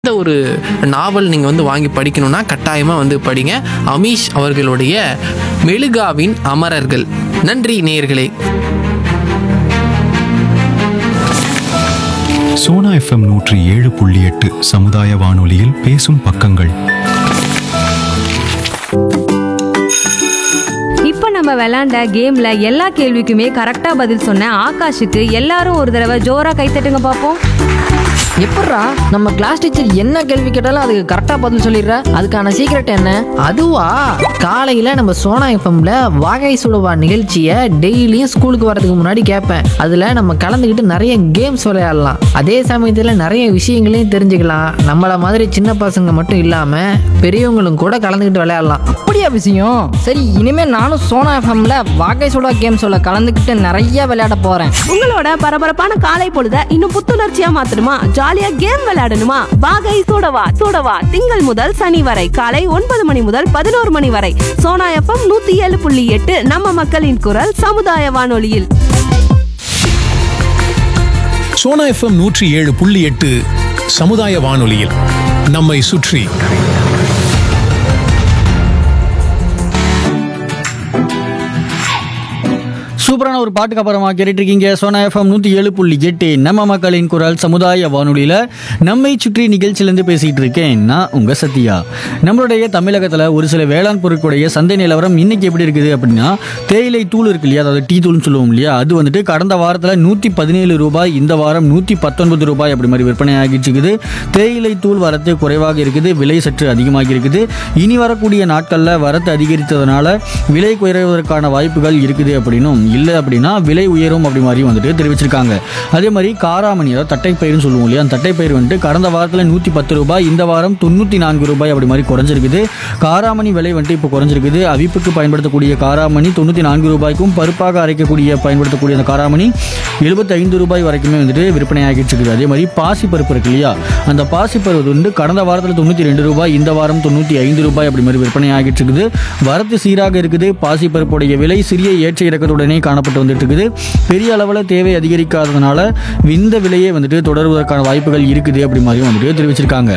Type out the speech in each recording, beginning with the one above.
இந்த ஒரு நாவல் நீங்கள் வந்து வாங்கி படிக்கணும்னா கட்டாயமாக வந்து படிங்க அமீஷ் அவர்களுடைய மெழுகாவின் அமரர்கள் நன்றி நேயர்களே சோனா எஃப்எம் நூற்றி ஏழு புள்ளி எட்டு சமுதாய வானொலியில் பேசும் பக்கங்கள் இப்போ நம்ம விளையாண்ட கேம்ல எல்லா கேள்விக்குமே கரெக்டா பதில் சொன்ன ஆகாஷுக்கு எல்லாரும் ஒரு தடவை ஜோரா கைத்தட்டுங்க பார்ப்போம் எப்பட்றா நம்ம கிளாஸ் டீச்சர் என்ன கேள்வி கேட்டாலும் அதுக்கு கரெக்டாக பதில் சொல்லிடுற அதுக்கான சீக்ரெட் என்ன அதுவா காலையில் நம்ம சோனா எஃப்எம்ல வாகை சுடுவா நிகழ்ச்சியை டெய்லியும் ஸ்கூலுக்கு வரதுக்கு முன்னாடி கேட்பேன் அதில் நம்ம கலந்துக்கிட்டு நிறைய கேம்ஸ் விளையாடலாம் அதே சமயத்தில் நிறைய விஷயங்களையும் தெரிஞ்சுக்கலாம் நம்மள மாதிரி சின்ன பசங்க மட்டும் இல்லாமல் பெரியவங்களும் கூட கலந்துக்கிட்டு விளையாடலாம் அப்படியா விஷயம் சரி இனிமே நானும் சோனா எஃப்எம்ல வாகை சுடா கேம்ஸோட கலந்துக்கிட்டு நிறைய விளையாட போறேன் உங்களோட பரபரப்பான காலை பொழுத இன்னும் புத்துணர்ச்சியா மாத்தணுமா ஜாலியா கேம் விளையாடணுமா வாகை சூடவா சூடவா திங்கள் முதல் சனி வரை காலை ஒன்பது மணி முதல் பதினோரு மணி வரை சோனா எஃப்எம் நூத்தி ஏழு புள்ளி எட்டு நம்ம மக்களின் குரல் சமுதாய வானொலியில் சோனா எஃப்எம் நூற்றி ஏழு புள்ளி எட்டு சமுதாய வானொலியில் நம்மை சுற்றி சூப்பரான ஒரு பாட்டுக்கு அப்புறமா கேட்டுட்டு இருக்கீங்க சோனா எஃப்எம் நூற்றி ஏழு புள்ளி எட்டு நம்ம மக்களின் குரல் சமுதாய வானொலியில் நம்மை சுற்றி நிகழ்ச்சியிலேருந்து பேசிகிட்டு இருக்கேன் நான் உங்கள் சத்யா நம்மளுடைய தமிழகத்தில் ஒரு சில வேளாண் பொருட்களுடைய சந்தை நிலவரம் இன்னைக்கு எப்படி இருக்குது அப்படின்னா தேயிலை தூள் இருக்கு இல்லையா அதாவது டீ தூள்னு சொல்லுவோம் இல்லையா அது வந்துட்டு கடந்த வாரத்தில் நூற்றி பதினேழு ரூபாய் இந்த வாரம் நூற்றி பத்தொன்பது ரூபாய் அப்படி மாதிரி விற்பனை ஆகிட்டு இருக்குது தேயிலை தூள் வரத்து குறைவாக இருக்குது விலை சற்று அதிகமாகி இருக்குது இனி வரக்கூடிய நாட்களில் வரத்து அதிகரித்ததுனால விலை குறைவதற்கான வாய்ப்புகள் இருக்குது அப்படின்னும் இல்லை அப்படின்னா விலை உயரும் அப்படி மாதிரி வந்துட்டு தெரிவிச்சிருக்காங்க அதே மாதிரி காராமணி அதாவது தட்டைப்பயிர்னு சொல்லுவோம் இல்லையா அந்த தட்டைப்பயிர் வந்துட்டு கடந்த வாரத்தில் நூற்றி பத்து ரூபாய் இந்த வாரம் தொண்ணூற்றி நான்கு ரூபாய் அப்படி மாதிரி குறைஞ்சிருக்குது காராமணி விலை வந்துட்டு இப்போ குறைஞ்சிருக்குது அவிப்புக்கு பயன்படுத்தக்கூடிய காராமணி தொண்ணூற்றி நான்கு ரூபாய்க்கும் பருப்பாக அரைக்கக்கூடிய பயன்படுத்தக்கூடிய அந்த காராமணி எழுபத்தி ஐந்து ரூபாய் வரைக்குமே வந்துட்டு விற்பனை ஆகிட்டு இருக்குது அதே மாதிரி பாசி பருப்பு இருக்கு இல்லையா அந்த பாசி பருப்பு வந்து கடந்த வாரத்தில் தொண்ணூற்றி ரெண்டு ரூபாய் இந்த வாரம் தொண்ணூற்றி ஐந்து ரூபாய் அப்படி மாதிரி விற்பனை ஆகிட்டு இருக்குது வரத்து சீராக இருக்குது பாசி பருப்புடைய விலை சிறிய ஏற்ற இறக்கத்துடனே காணப்பட்டு வந்துட்டு இருக்குது பெரிய அளவில் தேவை அதிகரிக்காததுனால இந்த விலையே வந்துட்டு தொடருவதற்கான வாய்ப்புகள் இருக்குது அப்படி மாதிரியும் வந்துட்டு தெரிவிச்சிருக்காங்க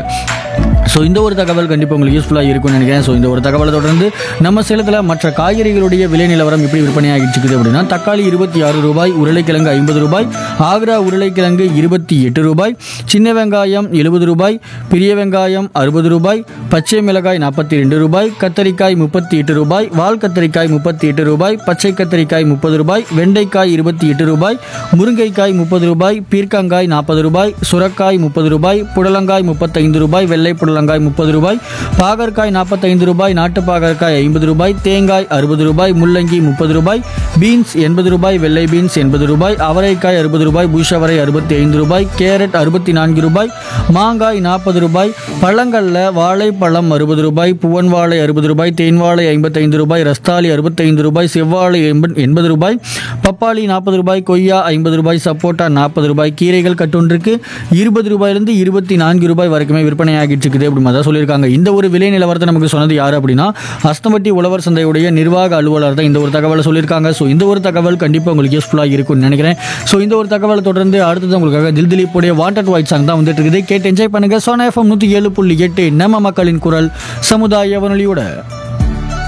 ஸோ இந்த ஒரு தகவல் கண்டிப்பாக உங்களுக்கு யூஸ்ஃபுல்லாக இருக்கும்னு நினைக்கிறேன் ஸோ இந்த ஒரு தகவலை தொடர்ந்து நம்ம சேலத்தில் மற்ற காய்கறிகளுடைய விலை நிலவரம் எப்படி விற்பனை ஆகிட்டு இருக்குது அப்படின்னா தக்காளி இருபத்தி ஆறு ரூபாய் உருளைக்கிழங்கு ஐம்பது ரூபாய் ஆக்ரா உருளைக்கிழங்கு இருபத்தி எட்டு ரூபாய் சின்ன வெங்காயம் எழுபது ரூபாய் பெரிய வெங்காயம் அறுபது ரூபாய் பச்சை மிளகாய் நாற்பத்தி ரெண்டு ரூபாய் கத்தரிக்காய் முப்பத்தி எட்டு ரூபாய் வால் கத்தரிக்காய் முப்பத்தி எட்டு ரூபாய் பச்சை கத்தரிக்காய் முப்பது ரூபாய் வெண்டைக்காய் இருபத்தி எட்டு ரூபாய் முருங்கைக்காய் முப்பது ரூபாய் பீர்க்கங்காய் நாற்பது ரூபாய் சுரக்காய் முப்பது ரூபாய் புடலங்காய் முப்பத்தைந்து ரூபாய் வெள்ளை புடலங்காய் முப்பது ரூபாய் பாகற்காய் நாற்பத்தைந்து ரூபாய் நாட்டு பாகற்காய் ஐம்பது ரூபாய் தேங்காய் அறுபது ரூபாய் முள்ளங்கி முப்பது ரூபாய் பீன்ஸ் எண்பது ரூபாய் வெள்ளை பீன்ஸ் எண்பது ரூபாய் அவரைக்காய் அறுபது ரூபாய் பூஷவரை அறுபத்தி ஐந்து ரூபாய் கேரட் அறுபத்தி நான்கு ரூபாய் மாங்காய் நாற்பது ரூபாய் பழங்களில் வாழைப்பழம் அறுபது ரூபாய் புவன் வாழை அறுபது ரூபாய் தேன் வாழை ஐம்பத்தைந்து ரூபாய் ரஸ்தாலி அறுபத்தைந்து ரூபாய் செவ்வாழை எண்பது எண்பது ரூபாய் பப்பாளி நாற்பது ரூபாய் கொய்யா ஐம்பது ரூபாய் சப்போட்டா நாற்பது ரூபாய் கீரைகள் கட்டொன்றுக்கு இருபது ரூபாயிலிருந்து இருபத்தி நான்கு ரூபாய் வரைக்குமே விற்பனை ஆகிட்டு இருக்குது அப்படி மாதிரி தான் சொல்லியிருக்காங்க இந்த ஒரு விலை நிலவரத்தை நமக்கு சொன்னது யார் அப்படின்னா அஸ்தம்பட்டி உழவர் சந்தையுடைய நிர்வாக அலுவலர் தான் இந்த ஒரு தகவலை சொல்லியிருக்காங்க ஸோ இந்த ஒரு தகவல் கண்டிப்பாக உங்களுக்கு யூஸ்ஃபுல்லாக இருக்கும்னு நினைக்கிறேன் ஸோ இந்த ஒரு தகவலை தொடர்ந்து அடுத்தது உங்களுக்காக தில் திலீப்புடைய வாண்டட் ஒயிட் சாங் தான் வந்துட்டு இருக்குது கேட்டு என்ஜாய் பண்ணுங்க சோனா எஃப்எம் நூற்றி ஏழு புள்ளி எட்டு நம்ம மக்களின் குரல் சமுதாய வானொலியோட